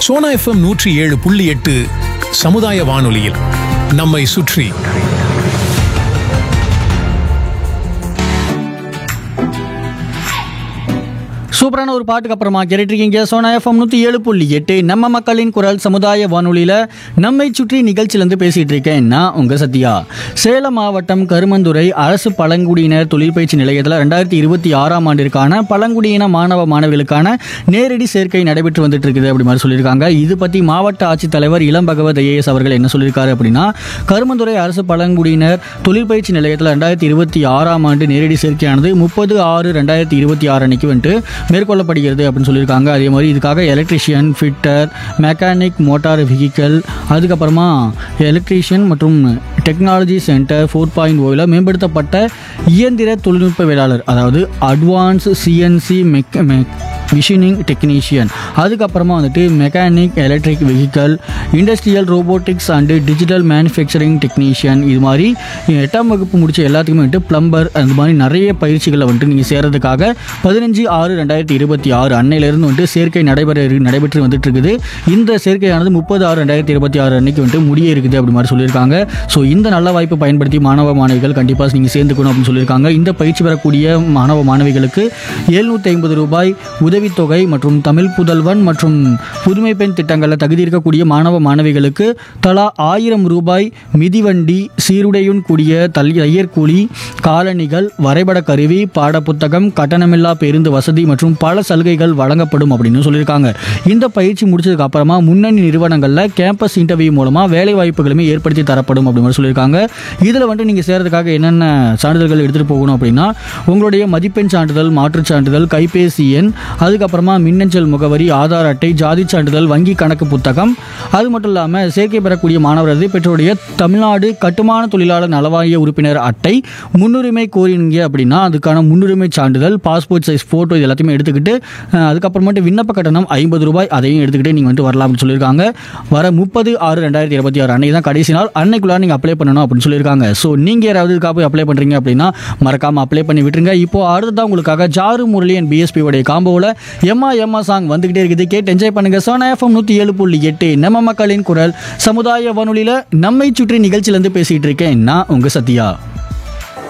Sona FM நூற்றி ஏழு புள்ளி எட்டு சமுதாய வானொலியில் நம்மை சுற்றி சூப்பரான ஒரு பாட்டுக்கு அப்புறமா கேட்டுருக்கீங்க சோனா எஃப்எம் நூற்றி ஏழு புள்ளி எட்டு நம்ம மக்களின் குரல் சமுதாய வானொலியில் நம்மை சுற்றி நிகழ்ச்சியிலேருந்து பேசிகிட்டு இருக்கேன் நான் உங்கள் சத்யா சேலம் மாவட்டம் கருமந்துறை அரசு பழங்குடியினர் தொழிற்பயிற்சி நிலையத்தில் ரெண்டாயிரத்தி இருபத்தி ஆறாம் ஆண்டிற்கான பழங்குடியின மாணவ மாணவிகளுக்கான நேரடி சேர்க்கை நடைபெற்று வந்துட்டு இருக்குது அப்படி மாதிரி சொல்லியிருக்காங்க இது பற்றி மாவட்ட ஆட்சித்தலைவர் இளம் பகவத் ஐஏஎஸ் அவர்கள் என்ன சொல்லியிருக்காரு அப்படின்னா கருமந்துறை அரசு பழங்குடியினர் தொழிற்பயிற்சி நிலையத்தில் ரெண்டாயிரத்தி இருபத்தி ஆறாம் ஆண்டு நேரடி சேர்க்கையானது முப்பது ஆறு ரெண்டாயிரத்தி இருபத்தி ஆறு அன்னைக்கு வந்துட்டு மேற்கொள்ளப்படுகிறது அப்படின்னு சொல்லியிருக்காங்க அதே மாதிரி இதுக்காக electrician fitter mechanic motor vehicle அதுக்கப்புறமா எலக்ட்ரீஷியன் மற்றும் டெக்னாலஜி சென்டர் ஃபோர் பாயிண்ட் ஓவில் மேம்படுத்தப்பட்ட இயந்திர தொழில்நுட்ப வேளாளர் அதாவது advance CNC mech machining technician அதுக்கப்புறமா வந்துட்டு mechanic electric vehicle industrial robotics and digital manufacturing technician இது மாதிரி எட்டாம் வகுப்பு முடிச்ச எல்லாத்துக்குமே வந்துட்டு பிளம்பர் அந்த மாதிரி நிறைய பயிற்சிகளை வந்துட்டு நீங்கள் சேர்றதுக்காக பதினஞ்சு ஆறு ரெண்டாயிரத்தி இருபத்தி ஆறு அன்னையிலேருந்து வந்துட்டு சேர்க்கை நடைபெற இரு- நடைபெற்று வந்துட்டு இருக்குது இந்த சேர்க்கையானது முப்பது ஆறு ரெண்டாயிரத்தி இருபத்தி ஆறு அன்னைக்கு வந்துட்டு முடிய இருக்குது அப்படி மாதிரி சொல்லியிருக்காங்க ஸோ இந்த நல்ல வாய்ப்பை பயன்படுத்தி மாணவ மாணவிகள் கண்டிப்பாக நீங்கள் சேர்ந்துக்கணும் அப்படின்னு சொல்லியிருக்காங்க இந்த பயிற்சி பெறக்கூடிய மாணவ மாணவிகளுக்கு எழுநூற்றி ஐம்பது ரூபாய் உதவித்தொகை மற்றும் தமிழ் புதல்வன் மற்றும் புதுமை பெண் திட்டங்களில் தகுதி இருக்கக்கூடிய மாணவ மாணவிகளுக்கு தலா ஆயிரம் ரூபாய் மிதிவண்டி சீருடையுடன் கூடிய தல் தையற் கூலி காலணிகள் வரைபட கருவி பாடப்புத்தகம் கட்டணமில்லா பேருந்து வசதி மற்றும் பல சலுகைகள் வழங்கப்படும் அப்படின்னு சொல்லியிருக்காங்க இந்த பயிற்சி முடிச்சதுக்கு அப்புறமா முன்னணி நிறுவனங்களில் கேம்பஸ் இன்டர்வியூ மூலமாக வேலை வாய்ப்புகளுமே ஏற்படுத்தி தரப்படும் அப்படி மாதிரி சொல்லியிருக்காங்க இதில் வந்துட்டு நீங்கள் சேர்றதுக்காக என்னென்ன சான்றிதழ்கள் எடுத்துகிட்டு போகணும் அப்படின்னா உங்களுடைய மதிப்பெண் சான்றிதழ் மாற்றுச் சான்றிதழ் கைபேசி எண் அதுக்கப்புறமா மின்னஞ்சல் முகவரி ஆதார் அட்டை ஜாதி சான்றிதழ் வங்கி கணக்கு புத்தகம் அது மட்டும் இல்லாமல் சேர்க்கை பெறக்கூடிய மாணவரது பெற்றோருடைய தமிழ்நாடு கட்டுமான தொழிலாளர் நலவாரிய உறுப்பினர் அட்டை முன்னுரிமை கோரினீங்க அப்படின்னா அதுக்கான முன்னுரிமை சான்றிதழ் பாஸ்போர்ட் சைஸ் ஃபோட்டோ இது எல்லாத்தையுமே எடுத்துக்கிட்டு அஹ், அதுக்கப்புறமேட்டு விண்ணப்ப கட்டணம் ஐம்பது ரூபாய் அதையும் எடுத்துக்கிட்டு நீங்கள் வந்துட்டு வரலாம் அப்படின்னு சொல்லியிருக்காங்க வர முப்பது ஆறு ரெண்டாயிரத்தி இருபத்தி ஆறு அன்னைக்கு தான் கடைசி நாள் அன்னைக்குள்ளார நீங்கள் அப்ளை பண்ணணும் அப்படின்னு சொல்லியிருக்காங்க ஸோ நீங்கள் யாராவது இதுக்காக போய் அப்ளை பண்ணுறீங்க அப்படின்னா மறக்காமல் அப்ளை பண்ணி விட்டுருங்க இப்போ அடுத்ததான் உங்களுக்காக ஜாரு முரளியன் பிஎஸ்பி உடைய காம்போவில் எம்மா எம்மா சாங் வந்துகிட்டே இருக்குது கேட்டு என்ஜாய் பண்ணுங்க சோனா எஃப்எம் நூற்றி ஏழு புள்ளி எட்டு நம்ம மக்களின் குரல் சமுதாய வானொலியில் நம்மை சுற்றி நிகழ்ச்சியிலேருந்து பேசிகிட்டு இருக்கேன் நான் உங்கள் சத்யா